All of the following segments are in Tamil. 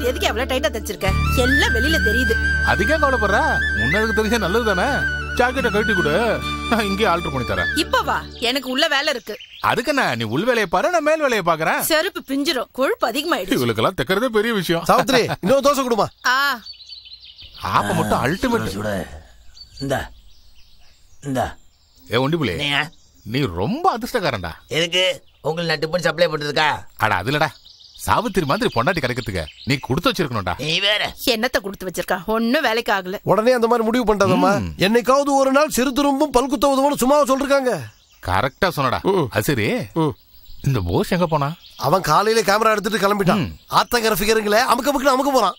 எதுக்கு அவ்வளவு டைட்டா தச்சிருக்க எல்லாம் வெளியில தெரியுது அதுக்கே கவலைப்படுற முன்னதுக்கு தெரிஞ்ச நல்லது தானே ஜாக்கெட்டை கழட்டி கொடு நான் இங்கேயே ஆல்டர் பண்ணி தரேன் இப்ப வா எனக்கு உள்ள வேலை இருக்கு அதுக்கு என்ன நீ உள் வேலையை பாரு நான் மேல் வேலையை பாக்குறேன் செருப்பு பிஞ்சிரும் கொழுப்பு அதிகமாயிடுச்சு இவளுக்கெல்லாம் தைக்கிறதே பெரிய விஷயம் சாவித்ரி இன்னொரு தோசை கொடுமா ஆ ஆப்ப மட்டும் அல்டிமேட் சுட இந்த இந்த ஏ ஒண்டி புள்ளே நீங்க நீ ரொம்ப அதிர்ஷ்டக்காரன்டா எதுக்கு உங்களுக்கு நான் டிஃபன் சப்ளை பண்ணுறதுக்கா அட அதுலடா சாவித்திரி மாதிரி பொண்டாட்டி கிடைக்கிறதுக்கு நீ கொடுத்து வச்சிருக்கணும்டா நீ வேற என்னத்த கொடுத்து வச்சிருக்கா ஒண்ணும் வேலைக்கு ஆகல உடனே அந்த மாதிரி முடிவு பண்ணிட்டாதம்மா என்னைக்காவது ஒரு நாள் சிறு திரும்பும் பல்குத்த உதவும் சும்மாவா சொல்லிருக்காங்க கரெக்டா சொன்னடா அது சரி ம். இந்த போஸ் எங்க போனா அவன் காலையில கேமரா எடுத்துட்டு கிளம்பிட்டான் ஆத்தங்கர ஃபிகருங்களே அமுக்க அமுக்கு அமுக்க போறான்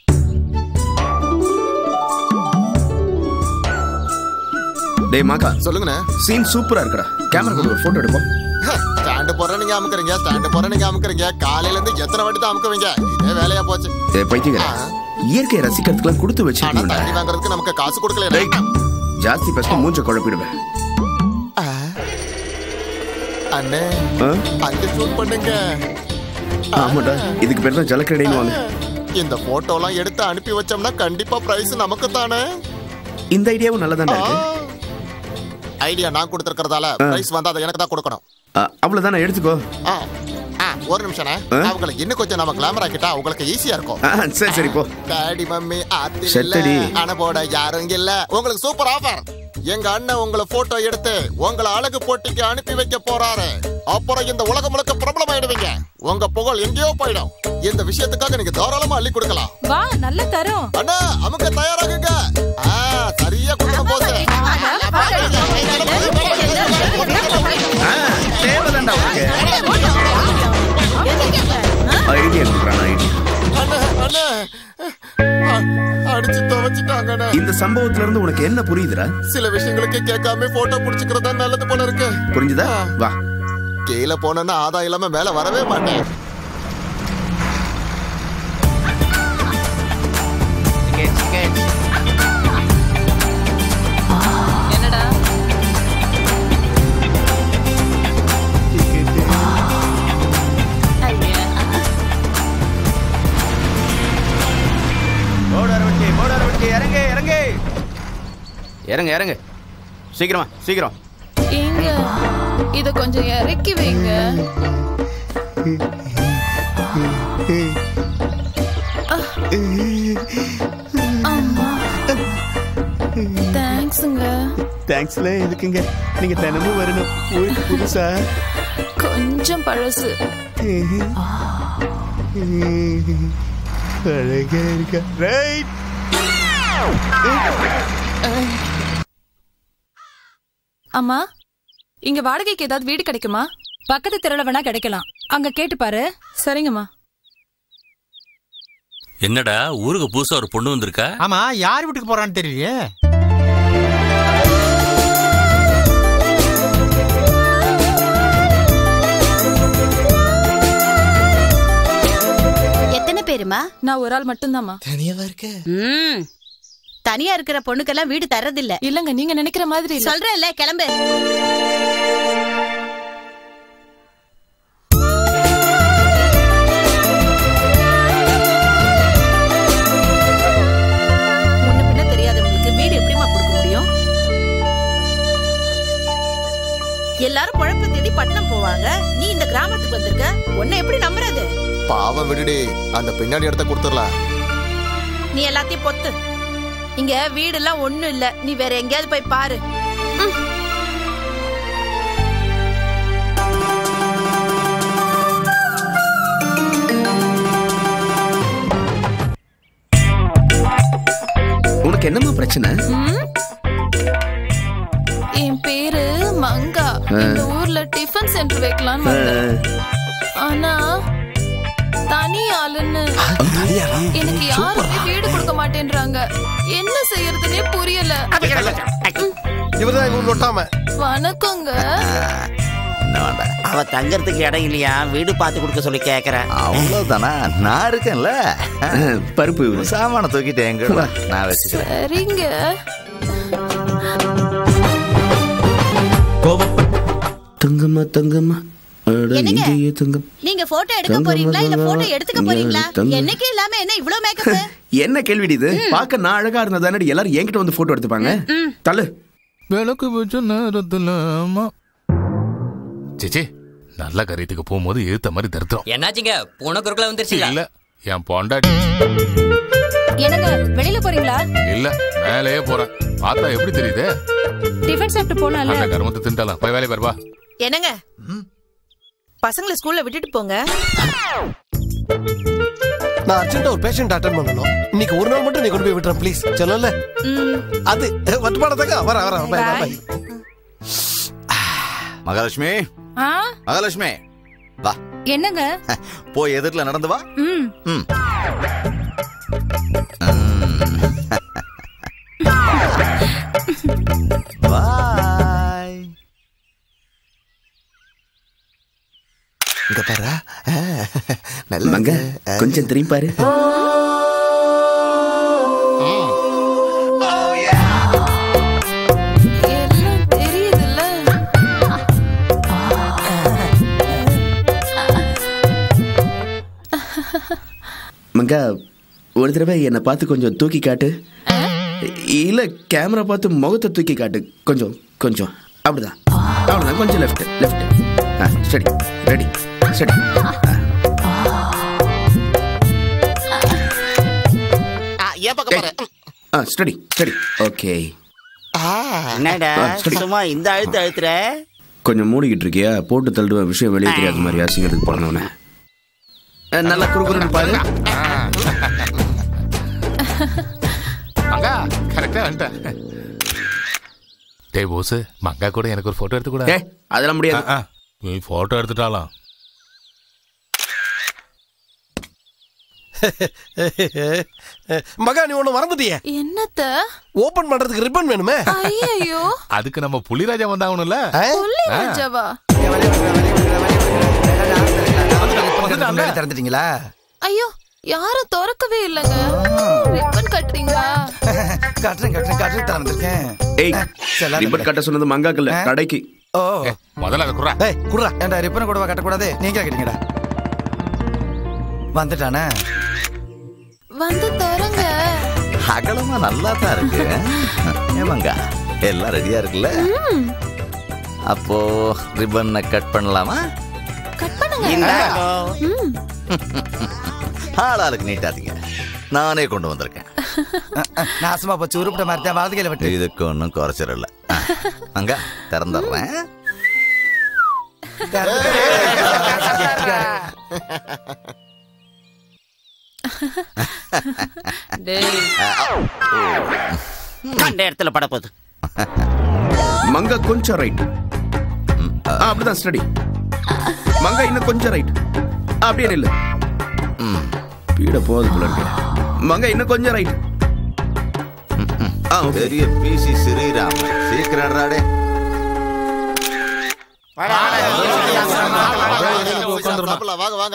டேய் மாக்கா சொல்லுங்கண்ணே சீன் சூப்பரா இருக்குடா கேமரா கொண்டு ஒரு போட்டோ எடுப்போம் ஸ்டாண்டு போற நீங்க அமுக்குறீங்க ஸ்டாண்டு போற நீங்க அமுக்குறீங்க காலையில இருந்து எத்தனை வாட்டி தான் அமுக்குவீங்க இதே வேலையா போச்சு ஏ பைத்தியக்கார இயற்கையை ரசிக்கிறதுக்கெல்லாம் கொடுத்து ஆனா வச்சிருக்கீங்களா தண்ணி வாங்குறதுக்கு நமக்கு காசு கொடுக்கல டேய் ஜாஸ்தி பேச மூஞ்ச குழப்பிடுவேன் அண்ணே ஆ? அங்க ஷூட் பண்ணுங்க ஆமாடா இதுக்கு பேர் தான் ஜலக்கரடின்னு வாங்க இந்த போட்டோ எல்லாம் எடுத்து அனுப்பி வச்சோம்னா கண்டிப்பா பிரைஸ் நமக்கு தானே இந்த ஐடியாவும் நல்லதாண்டா இருக்கு ஐடியா நான் கொடுத்துருக்கறதால பிரைஸ் வந்து அதை எனக்கு தான் கொடுக்கணும் ஆ, அவ்வளவுதானே எடுத்துக்கோ ஆ, ஆ, ஒரு நிமிஷம் அவங்களுக்கு இன்னும் கொஞ்சம் நம்ம கிளாமர் ஆக்கிட்டா உங்களுக்கு ஈஸியா இருக்கும் ஆ, சரி சரி போ டாடி மம்மி ஆத்தி இல்ல செத்தடி. அனபோட யாரும் இல்ல உங்களுக்கு சூப்பர் ஆஃபர் எங்க அண்ணன் உங்களை போட்டோ எடுத்து உங்களை அழகு போட்டிக்கு அனுப்பி வைக்க போறாரு அப்புறம் இந்த உலகம் முழுக்க பிரபலம் ஆயிடுவீங்க உங்க புகழ் எங்கேயோ போயிடும் இந்த விஷயத்துக்காக நீங்க தாராளமா அள்ளி கொடுக்கலாம் வா நல்ல தரும் அண்ணா அமுக்க தயாராகுங்க ஆ, சரியா கொடுக்கணும் போது ஆ, தேவைதான்டா உனக்கு ஐடியா கொடுக்குறான் ஐடியா அண்ணா அண்ணா ஆ, அடிச்சு துவைச்சிட்டாங்க அண்ணா. இந்த சம்பவத்துல இருந்து உனக்கு என்ன புரியுதுடா சில விஷயங்களுக்கு கேட்காம போட்டோ புடிச்சுக்கிறதா நல்லது போல இருக்கு புரிஞ்சுதா வா கீழே போனேன்னா ஆதாயம் இல்லாம மேல வரவே மாட்டேன் என்னடா இறங்க இறங்க இறங்க இறங்க சீக்கிரமா சீக்கிரம் ஏங்க இத கொஞ்சம் இறக்கி வைங்க அம்மா தேங்க்ஸுங்க தேங்க்ஸ்ல எதுக்குங்க நீங்க தினமும் வரணும் ஊருக்கு புதுசா கொஞ்சம் பழசு அழகா இருக்கா ரைட் அம்மா இங்க வாடகைக்கு ஏதாவது வீடு கிடைக்குமா பக்கத்து தெருல வேணா கிடைக்கலாம் அங்க கேட்டு பாரு சரிங்கம்மா என்னடா ஊருக்கு புதுசா ஒரு பொண்ணு வந்திருக்கா ஆமா யார் வீட்டுக்கு போறான்னு தெரியலையே எத்தனை பேருமா நான் ஒரு ஆள் மட்டும்தாம்மா தனியாவா இருக்க ம் தனியா இருக்கிற பொண்ணுக்கெல்லாம் வீடு தர்றதில்ல இல்லங்க நீங்க நினைக்கிற மாதிரி இல்ல. சொல்றேன்ல கிளம்பு முன்ன பின்ன தெரியாதவங்களுக்கு வீடு எப்படிமா கொடுக்க முடியும் எல்லாரும் குழப்ப தேடி பட்டணம் போவாங்க நீ இந்த கிராமத்துக்கு வந்திருக்க உன்னை எப்படி நம்புறது பாவம் விடுடி அந்த பின்னாடி இடத்த கொடுத்துடலாம் நீ எல்லாத்தையும் பொத்து இங்க வீடெல்லாம் ஒண்ணும் இல்ல நீ வேற எங்கேயாவது போய் பாரு ம். உனக்கு என்னம்மா பிரச்சனை ம்? என் பேரு மங்கா இந்த ஊர்ல டிஃபன் சென்டர் வைக்கலாம்னு வந்தேன் ஆனா தனி ஆளுன்னு எனக்கு யாருமே வீடு கொடுக்க மாட்டேன்றாங்க என்ன செய்யறதுனே புரியல இவர்தான் எங்க ஊர் ஒட்டாம வணக்கங்க அவ தங்கறதுக்கு இடம் இல்லையா வீடு பார்த்து கொடுக்க சொல்லி கேக்குறேன் அவ்வளவுதானா நான் இருக்கேன்ல பருப்பு சாமான தூக்கிட்டு எங்க நான் வச்சுக்கிறேன் சரிங்க தங்கம்மா தங்கம்மா அட, என்னங்க? இங்கேயே தங்கம் நீங்க போட்டோ எடுக்க தங்கம் போறீங்களா இல்ல தங்கம் போட்டோ எடுத்துக்க போறீங்களா தங்கம். என்னைக்கு இல்லாம என்ன இவ்ளோ மேக்கப் என்ன கேள்விடி இது பார்க்க நான் அழகா இருந்தா தானடி எல்லாரும் என்கிட்ட வந்து போட்டோ எடுத்துப்பாங்க தள்ளு விளக்கு வச்ச நேரத்துல அம்மா. சிச்சி நல்ல கரியத்துக்கு போகும்போது எழுத்த மாதிரி தருத்திரம் என்னாச்சுங்க பூனை குறுக்கல வந்துருச்சு இல்ல என் பொண்டாட்டி என்னங்க வெளியில போறீங்களா இல்ல மேலேயே போறேன் பார்த்தா எப்படி தெரியுது டிஃபன் சாப்பிட்டு போலாம்ல அந்த கருமத்தை தின்ட்டாலாம் போய் வேலையை பாருப்பா என்னங்க பசங்களை ஸ்கூல்ல விட்டுட்டு போங்க நான் அர்ஜென்ட்டா ஒரு பேஷண்ட் அட்டன் பண்ணணும் இன்னைக்கு ஒரு நாள் மட்டும் நீ கொண்டு போய் விட்டுறேன் ப்ளீஸ் சொல்லல அது வட்டுப்பாடத்தாக்கா வர வர பை பை, பை மகாலட்சுமி ஆ மகாலட்சுமி வா என்னங்க போய் எதிர்ல நடந்து வா ம் ம் பாய் இங்க பாரு மங்க கொஞ்சம் திரும்பி பாரு எல்லாம் தெரியுதுல்ல மங்கா ஒரு தடவை என்னை பார்த்து கொஞ்சம் தூக்கி காட்டு இல்ல கேமரா பார்த்து முகத்தை தூக்கி காட்டு கொஞ்சம் கொஞ்சம் அப்படிதான் அவ்வளவுதான் கொஞ்சம் லெஃப்ட் லெஃப்ட் ஆ ஸ்டடி ரெடி ஸ்டடி ஏன் பக்கம் பாரு ஆ ஸ்டடி ஸ்டடி ஓகே என்னடா ஆ, சரி. சும்மா இந்த அழுத்து அழுத்துற கொஞ்சம் மூடிக்கிட்டு இருக்கியா போட்டு தள்ளுவேன் விஷயம் வெளியே தெரியாத மாதிரி அசிங்கத்துக்கு பிறந்தவனே அஹ், நல்லா குறுகுறுன்னு பாரு மங்கா கரெக்டா வந்துட்டேன் டேய் போஸ் மங்கா கூட எனக்கு ஒரு போட்டோ எடுத்து கூட ஏய், அதெல்லாம் முடியாது நீ போட்டோ எடுத்துட்டாலாம் மகா நீ ஒண்ணு மறந்துட்டியே என்னத்த ஓபன் பண்றதுக்கு ரிப்பன் வேணுமே ஐயோ அதுக்கு நம்ம புலிராஜா வந்தாகணும்ல புள்ளி ராஜாவா முன்னாடி திறந்துட்டீங்களா ஐயோ யாரும் திறக்கவே இல்லைங்க ரிப்பன் கட்டுறீங்களா கட்டுறேன் கட்டுறேன் கட்டுறேன் திறந்துருக்கேன் ஏய் ரிப்பன் கட்ட சொன்னது மங்காக்கல்ல கடைக்கு ஓ முதல்ல அதை குறா ஏய் குடுறா ஏன்டா ரிப்பனை கூடவா கட்டக்கூடாது நீங்க கேட்டீங்கடா வந்துட்டானே வந்து தரங்க அகலமா நல்லா தான் இருக்கு ஏமாங்க எல்லாம் ரெடியா இருக்குல்ல அப்போ ரிப்பனை கட் பண்ணலாமா கட் பண்ணுங்க இந்தாங்க. ம். ஆளாளுக்கு நீட்டாதீங்க நானே கொண்டு வந்திருக்கேன் நாசமா போச்சு உருப்பிட்ட மாதிரி தான் வலது கையில விட்டு இதுக்கு ஒன்றும் குறைச்சிடல அங்க திறந்துடுறேன் கண்ட இடத்துல படப்போகுது மங்கா கொஞ்சம் ரைட் அப்படிதான் ஸ்டடி மங்கா இன்னும் கொஞ்சம் ரைட் அப்படியே நில்லு பீட போகுது போல இருக்கு மங்கா இன்னும் கொஞ்சம் ரைட் பெரிய பிசி ஸ்ரீராம் சீக்கிரம் ராடே வாங்க வாங்க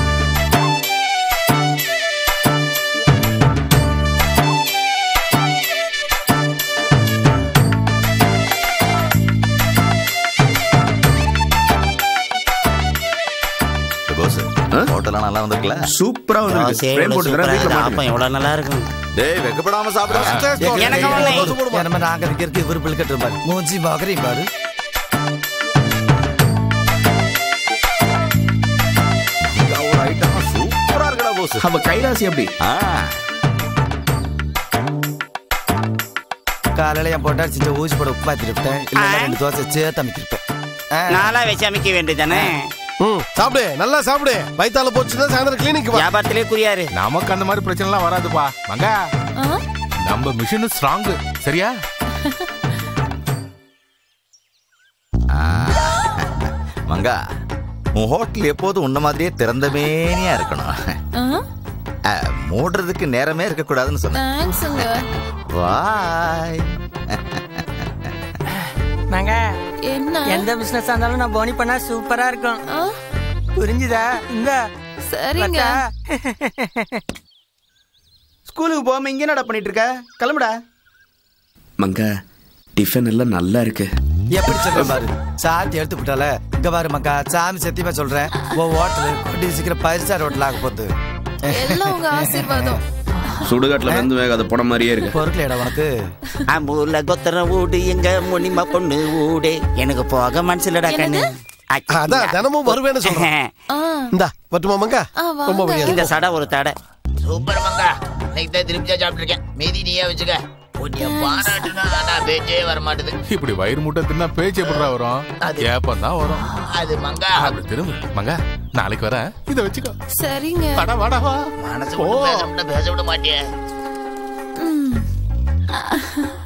போஸ் ஹோட்டலாம் நல்லா வந்திருக்கல சூப்பரா தோசை எவ்வளவு சூப்பரா இருக்கு. ஆப்பம் எவ்வளவு நல்லா இருக்கும் டேய் வெக்கப்படாம சாப்பிடுங்க எனக்கு அவளை. நம்ம நாங்க இருக்கிறது இவரு பில் கட்டுற பாரு மூஞ்சி பாக்குறீ பாரு சூப்பரா இருக்கடா போஸ் அவ கைலாசி அப்படி காலையில என் பொண்டாட்டி செஞ்ச ஊசி போட உப்பு மாத்திருப்பேன் இல்ல ரெண்டு தோசை சேர்த்து அமைத்திருப்பேன் நாளா வச்சு அமைக்க வேண்டியதானே ம் சாப்பிடு நல்லா சாப்பிடு வயித்தால போச்சுன்னா சாயந்தரம் கிளினிக் வா வியாபாரத்திலே குறியாரு நமக்கு அந்த மாதிரி பிரச்சனை எல்லாம் வராதுப்பா மங்கா நம்ம மிஷின் ஸ்ட்ராங் சரியா மங்கா உன் ஹோட்டல் எப்போதும் உன்ன மாதிரியே திறந்த மேனியா இருக்கணும் ஆ, மூடுறதுக்கு நேரமே இருக்கக்கூடாதுன்னு சொன்னேன் தேங்க்ஸுங்க வாய் நாங்க என்ன எந்த பிசினஸ் இருந்தாலும் நான் போனி பண்ணா சூப்பரா இருக்கும் புரிஞ்சுதா இந்த சரிங்க ஸ்கூலுக்கு போகாம இங்கே என்னடா பண்ணிட்டு இருக்க கிளம்புடா மங்கா டிஃபன் எல்லாம் நல்லா இருக்கு எப்படி சொல்றேன் பாரு சாத்தி எடுத்து விட்டால இங்க பாரு மக்கா சாமி சத்தியமா சொல்றேன் உன் ஹோட்டல் கூட்டி சீக்கிரம் பரிசா ரோட்ல ஆக போகுது எல்லாம் உங்க ஆசீர்வாதம் சுடுகாட்டுல வெந்து வேகாத படம் மாதிரியே இருக்கு பொருட்களேடா உனக்கு அம்பூர்ல கொத்தர வீடு எங்க முனிமா பொண்ணு வீடு எனக்கு போக மனசுலடா கண்ணு அதான் தினமும் வருவேன்னு சொல்றேன் இந்தா வட்டுமா மங்கா ரொம்ப முடியாது இந்த சடை ஒரு தடை சூப்பர் மங்கா இன்னைக்கு தான் திருப்தியா சாப்பிட்டுருக்கேன் மீதி நீயே வச்சுக்க உன்னைய பாராட்டுனா நான் பேச்சே வர மாட்டுது இப்படி வயிறு முட்டை தின்னா பேச்சு எப்படிடா வரும் ஏப்பம் தான் வரும் அது மங்கா அப்படி திரும்ப மங்கா நாளைக்கு வரேன் இதை வச்சுக்கோ சரிங்க வாடா வாடா வா மனசு விட்டு பேச விட பேச விட மாட்டியே ம்.